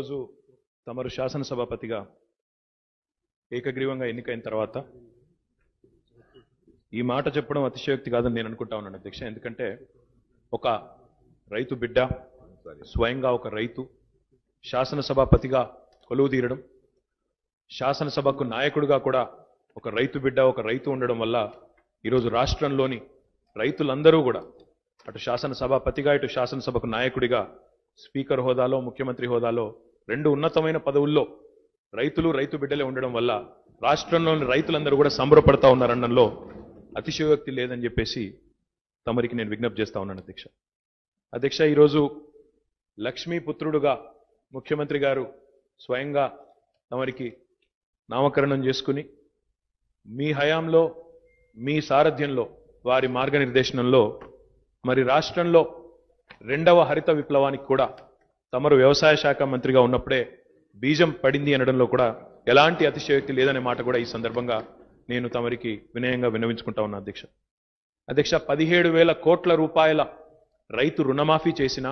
ఈరోజు తమరు శాసనసభాపతిగా ఏకగ్రీవంగా ఎన్నికైన తర్వాత ఈ మాట చెప్పడం అతిశయోక్తి కాదని నేను అనుకుంటా ఉన్నాను అధ్యక్ష ఎందుకంటే ఒక రైతు బిడ్డ స్వయంగా ఒక రైతు శాసనసభాపతిగా కొలువు తీరడం శాసనసభకు నాయకుడిగా కూడా ఒక రైతు బిడ్డ ఒక రైతు ఉండడం వల్ల ఈరోజు రాష్ట్రంలోని రైతులందరూ కూడా అటు శాసనసభాపతిగా ఇటు శాసనసభకు నాయకుడిగా స్పీకర్ హోదాలో ముఖ్యమంత్రి హోదాలో రెండు ఉన్నతమైన పదవుల్లో రైతులు రైతు బిడ్డలే ఉండడం వల్ల రాష్ట్రంలోని రైతులందరూ కూడా సంబరపడతా ఉన్నారనడంలో అతిశయోక్తి లేదని చెప్పేసి తమరికి నేను విజ్ఞప్తి చేస్తా ఉన్నాను అధ్యక్ష అధ్యక్ష ఈరోజు లక్ష్మీపుత్రుడుగా ముఖ్యమంత్రి గారు స్వయంగా తమరికి నామకరణం చేసుకుని మీ హయాంలో మీ సారథ్యంలో వారి మార్గనిర్దేశనంలో మరి రాష్ట్రంలో రెండవ హరిత విప్లవానికి కూడా తమరు వ్యవసాయ శాఖ మంత్రిగా ఉన్నప్పుడే బీజం పడింది అనడంలో కూడా ఎలాంటి అతిశయోక్తి లేదనే మాట కూడా ఈ సందర్భంగా నేను తమరికి వినయంగా విన్నవించుకుంటా ఉన్నా అధ్యక్ష అధ్యక్ష పదిహేడు వేల కోట్ల రూపాయల రైతు రుణమాఫీ చేసిన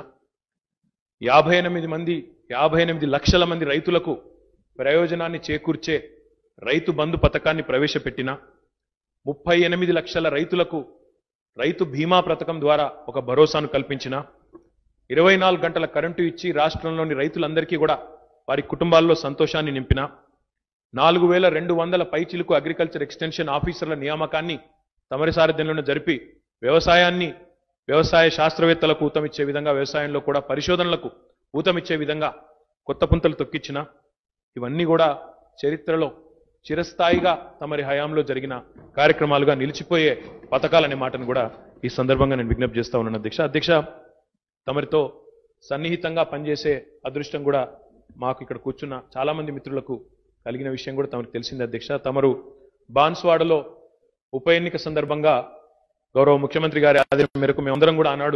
యాభై ఎనిమిది మంది యాభై ఎనిమిది లక్షల మంది రైతులకు ప్రయోజనాన్ని చేకూర్చే రైతు బంధు పథకాన్ని ప్రవేశపెట్టిన ముప్పై ఎనిమిది లక్షల రైతులకు రైతు బీమా పథకం ద్వారా ఒక భరోసాను కల్పించిన ఇరవై నాలుగు గంటల కరెంటు ఇచ్చి రాష్ట్రంలోని రైతులందరికీ కూడా వారి కుటుంబాల్లో సంతోషాన్ని నింపిన నాలుగు వేల రెండు వందల పైచిలకు అగ్రికల్చర్ ఎక్స్టెన్షన్ ఆఫీసర్ల నియామకాన్ని తమరి సారథ్యంలోనే జరిపి వ్యవసాయాన్ని వ్యవసాయ శాస్త్రవేత్తలకు ఊతమిచ్చే విధంగా వ్యవసాయంలో కూడా పరిశోధనలకు ఊతమిచ్చే విధంగా కొత్త పుంతలు తొక్కించిన ఇవన్నీ కూడా చరిత్రలో చిరస్థాయిగా తమరి హయాంలో జరిగిన కార్యక్రమాలుగా నిలిచిపోయే పథకాలనే మాటను కూడా ఈ సందర్భంగా నేను విజ్ఞప్తి చేస్తా ఉన్నాను అధ్యక్ష అధ్యక్ష తమరితో సన్నిహితంగా పనిచేసే అదృష్టం కూడా మాకు ఇక్కడ కూర్చున్న చాలా మంది మిత్రులకు కలిగిన విషయం కూడా తమకు తెలిసింది అధ్యక్ష తమరు బాన్స్వాడలో ఉప ఎన్నిక సందర్భంగా గౌరవ ముఖ్యమంత్రి గారి ఆదేశం మేరకు మేమందరం కూడా ఆనాడు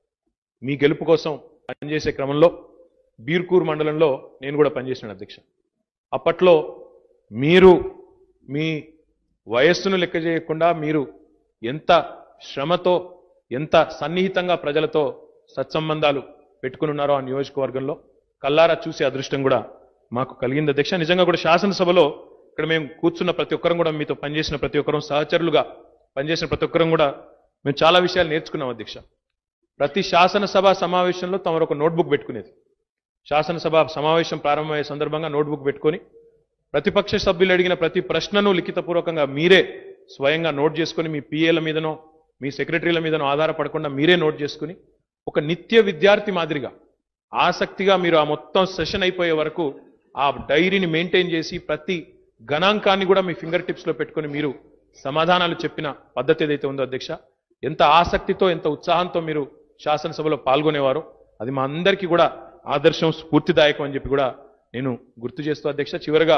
మీ గెలుపు కోసం పనిచేసే క్రమంలో బీర్కూర్ మండలంలో నేను కూడా పనిచేసిన అధ్యక్ష అప్పట్లో మీరు మీ వయస్సును లెక్క చేయకుండా మీరు ఎంత శ్రమతో ఎంత సన్నిహితంగా ప్రజలతో సత్సంబంధాలు పెట్టుకుని ఉన్నారో ఆ నియోజకవర్గంలో కల్లారా చూసే అదృష్టం కూడా మాకు కలిగింది అధ్యక్ష నిజంగా కూడా శాసనసభలో ఇక్కడ మేము కూర్చున్న ప్రతి ఒక్కరం కూడా మీతో పనిచేసిన ప్రతి ఒక్కరం సహచరులుగా పనిచేసిన ప్రతి ఒక్కరం కూడా మేము చాలా విషయాలు నేర్చుకున్నాం అధ్యక్ష ప్రతి శాసనసభ సమావేశంలో తమరు ఒక నోట్బుక్ పెట్టుకునేది శాసనసభ సమావేశం ప్రారంభమయ్యే సందర్భంగా నోట్బుక్ పెట్టుకొని ప్రతిపక్ష సభ్యులు అడిగిన ప్రతి ప్రశ్నను లిఖితపూర్వకంగా మీరే స్వయంగా నోట్ చేసుకొని మీ పిఏల మీదనో మీ సెక్రటరీల మీదనో ఆధారపడకుండా మీరే నోట్ చేసుకుని ఒక నిత్య విద్యార్థి మాదిరిగా ఆసక్తిగా మీరు ఆ మొత్తం సెషన్ అయిపోయే వరకు ఆ డైరీని మెయింటైన్ చేసి ప్రతి గణాంకాన్ని కూడా మీ ఫింగర్ టిప్స్ లో పెట్టుకొని మీరు సమాధానాలు చెప్పిన పద్ధతి ఏదైతే ఉందో అధ్యక్ష ఎంత ఆసక్తితో ఎంత ఉత్సాహంతో మీరు శాసనసభలో పాల్గొనేవారో అది మా అందరికీ కూడా ఆదర్శం స్ఫూర్తిదాయకం అని చెప్పి కూడా నేను గుర్తు చేస్తూ అధ్యక్ష చివరగా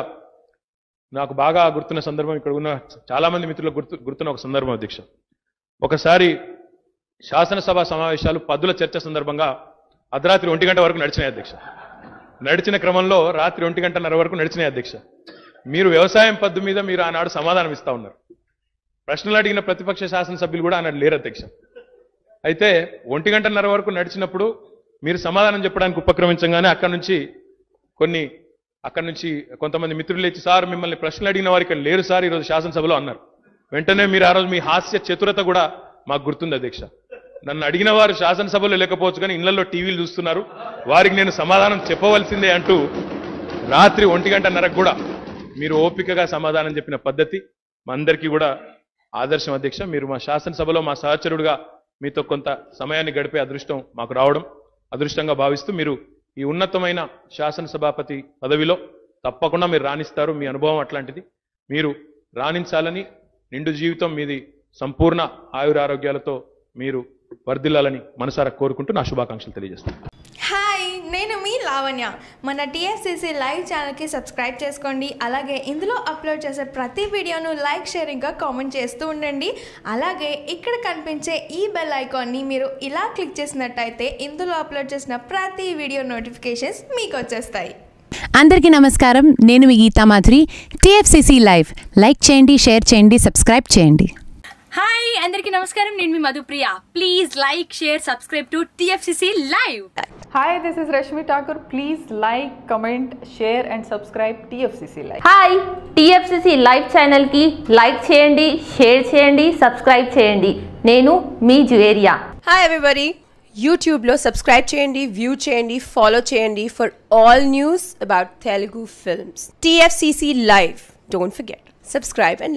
నాకు బాగా గుర్తున్న సందర్భం ఇక్కడ ఉన్న చాలా మంది మిత్రులకు గుర్తు గుర్తున్న ఒక సందర్భం అధ్యక్ష ఒకసారి శాసనసభ సమావేశాలు పద్దుల చర్చ సందర్భంగా అర్ధరాత్రి ఒంటి గంట వరకు నడిచినాయి అధ్యక్ష నడిచిన క్రమంలో రాత్రి ఒంటి గంటన్నర వరకు నడిచినాయి అధ్యక్ష మీరు వ్యవసాయం పద్దు మీద మీరు ఆనాడు సమాధానం ఇస్తా ఉన్నారు ప్రశ్నలు అడిగిన ప్రతిపక్ష శాసనసభ్యులు కూడా ఆనాడు లేరు అధ్యక్ష అయితే ఒంటి గంటన్నర వరకు నడిచినప్పుడు మీరు సమాధానం చెప్పడానికి ఉపక్రమించగానే అక్కడి నుంచి కొన్ని అక్కడి నుంచి కొంతమంది మిత్రులు లేచి సార్ మిమ్మల్ని ప్రశ్నలు అడిగిన వారు ఇక్కడ లేరు సార్ ఈరోజు శాసనసభలో అన్నారు వెంటనే మీరు ఆ రోజు మీ హాస్య చతురత కూడా మాకు గుర్తుంది అధ్యక్ష నన్ను అడిగిన వారు శాసనసభలో లేకపోవచ్చు కానీ ఇళ్లలో టీవీలు చూస్తున్నారు వారికి నేను సమాధానం చెప్పవలసిందే అంటూ రాత్రి ఒంటి గంటన్నరకు కూడా మీరు ఓపికగా సమాధానం చెప్పిన పద్ధతి మా అందరికీ కూడా ఆదర్శం అధ్యక్ష మీరు మా శాసనసభలో మా సహచరుడుగా మీతో కొంత సమయాన్ని గడిపే అదృష్టం మాకు రావడం అదృష్టంగా భావిస్తూ మీరు ఈ ఉన్నతమైన శాసనసభాపతి పదవిలో తప్పకుండా మీరు రాణిస్తారు మీ అనుభవం అట్లాంటిది మీరు రాణించాలని నిండు జీవితం మీది సంపూర్ణ ఆయురారోగ్యాలతో మీరు వర్ధిల్లాలని మనసారా కోరుకుంటూ నా శుభాకాంక్షలు తెలియజేస్తాను హాయ్ నేను మీ లావణ్య మన టీఎస్సీసీ లైవ్ ఛానల్కి సబ్స్క్రైబ్ చేసుకోండి అలాగే ఇందులో అప్లోడ్ చేసే ప్రతి వీడియోను లైక్ షేరింగ్గా కామెంట్ చేస్తూ ఉండండి అలాగే ఇక్కడ కనిపించే ఈ బెల్ ఐకాన్ని మీరు ఇలా క్లిక్ చేసినట్టయితే ఇందులో అప్లోడ్ చేసిన ప్రతి వీడియో నోటిఫికేషన్స్ మీకు వచ్చేస్తాయి అందరికీ నమస్కారం నేను మీ Geeta Madhuri TFCC live like చేయండి షేర్ చేయండి సబ్స్క్రైబ్ చేయండి హాయ్ అందరికీ నమస్కారం నేను మీ Madhupriya please like share subscribe to TFCC live Hi, this is Rashmi Thakur. Please like, comment, share, and subscribe TFCC Live. Hi TFCC live ఛానల్కి లైక్ చేయండి షేర్ చేయండి సబ్స్క్రైబ్ చేయండి నేను మీ జువేరియా హాయ్ ఎవ్రీబడి యూట్యూబ్లో సబ్స్క్రైబ్ చేయండి వ్యూ చేయండి ఫాలో చేయండి for all news about Telugu films TFCC live don't forget subscribe and